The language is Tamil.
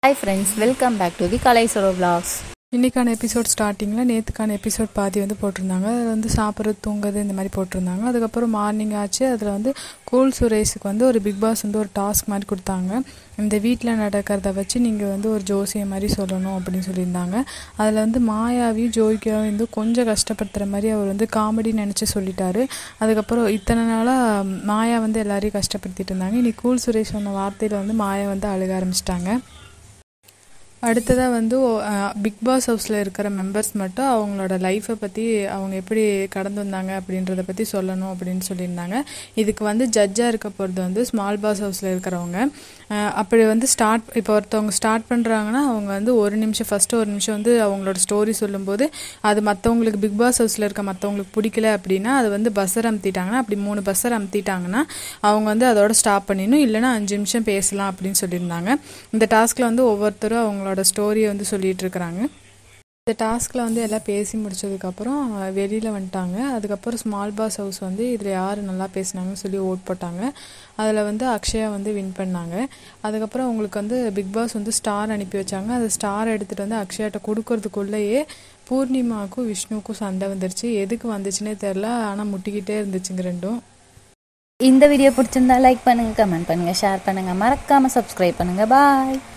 hi friends welcome back to the Kalaisaro vlogs இன்றைக்கான எபிசோட் ஸ்டார்டிங்கில் நேற்றுக்கான எபிசோட் பாதி வந்து போட்டிருந்தாங்க அதில் வந்து சாப்பிட்றது தூங்குறது இந்த மாதிரி போட்டிருந்தாங்க அதுக்கப்புறம் மார்னிங் ஆச்சு அதில் வந்து கூல் சுரேஷுக்கு வந்து ஒரு பிக் பாஸ் வந்து ஒரு டாஸ்க் மாதிரி கொடுத்தாங்க இந்த வீட்டில் நடக்கிறத வச்சு நீங்கள் வந்து ஒரு ஜோசியம் மாதிரி சொல்லணும் அப்படின்னு சொல்லியிருந்தாங்க அதில் வந்து மாயாவி ஜோய்க்காவும் வந்து கொஞ்சம் கஷ்டப்படுத்துகிற மாதிரி அவர் வந்து காமெடி நினச்சி சொல்லிட்டாரு அதுக்கப்புறம் இத்தனை நாளாக மாயா வந்து எல்லாரையும் கஷ்டப்படுத்திட்டு இருந்தாங்க இன்னைக்கு கூல் சுரேஷ் சொன்ன வார்த்தையில் வந்து மாயா வந்து அழுக ஆரம்பிச்சிட்டாங்க அடுத்ததாக வந்து பிக் பாஸ் ஹவுஸில் இருக்கிற மெம்பர்ஸ் மட்டும் அவங்களோட லைஃப்பை பற்றி அவங்க எப்படி கடந்து வந்தாங்க அப்படின்றத பற்றி சொல்லணும் அப்படின்னு சொல்லியிருந்தாங்க இதுக்கு வந்து ஜட்ஜாக இருக்க போகிறது வந்து ஸ்மால் பாஸ் ஹவுஸில் இருக்கிறவங்க அஹ் அப்படி வந்து ஸ்டார்ட் இப்போ ஒருத்தவங்க ஸ்டார்ட் பண்ணுறாங்கன்னா அவங்க வந்து ஒரு நிமிஷம் ஃபஸ்ட்டு ஒரு நிமிஷம் வந்து அவங்களோட ஸ்டோரி சொல்லும்போது அது மற்றவங்களுக்கு பிக் பாஸ் ஹவுஸில் இருக்க மற்றவங்களுக்கு பிடிக்கல அப்படின்னா அது வந்து பஸ்ஸர் அமுத்திட்டாங்கன்னா அப்படி மூணு பஸ்ஸர் அமுத்திட்டாங்கன்னா அவங்க வந்து அதோட ஸ்டாப் பண்ணிடணும் இல்லைன்னா அஞ்சு நிமிஷம் பேசலாம் அப்படின்னு சொல்லியிருந்தாங்க இந்த டாஸ்கில் வந்து ஒவ்வொருத்தரும் அவங்களோட ஸ்டோரியை வந்து சொல்லிட்டு இருக்கிறாங்க இந்த டாஸ்கில் வந்து எல்லாம் பேசி முடிச்சதுக்கப்புறம் வெளியில் வந்துட்டாங்க அதுக்கப்புறம் ஸ்மால் பாஸ் ஹவுஸ் வந்து இதில் யார் நல்லா பேசுனாங்கன்னு சொல்லி ஓட் போட்டாங்க அதில் வந்து அக்ஷயா வந்து வின் பண்ணாங்க அதுக்கப்புறம் அவங்களுக்கு வந்து பிக் பாஸ் வந்து ஸ்டார் அனுப்பி வச்சாங்க அந்த ஸ்டார் எடுத்துகிட்டு வந்து அக்ஷயாட்ட கொடுக்கறதுக்குள்ளேயே பூர்ணிமாவுக்கும் விஷ்ணுவுக்கும் சண்டை வந்துருச்சு எதுக்கு வந்துச்சுன்னே தெரில ஆனால் முட்டிக்கிட்டே இருந்துச்சுங்க ரெண்டும் இந்த வீடியோ பிடிச்சிருந்தா லைக் பண்ணுங்க கமெண்ட் பண்ணுங்க ஷேர் பண்ணுங்க மறக்காம சப்ஸ்கிரைப் பண்ணுங்க பாய்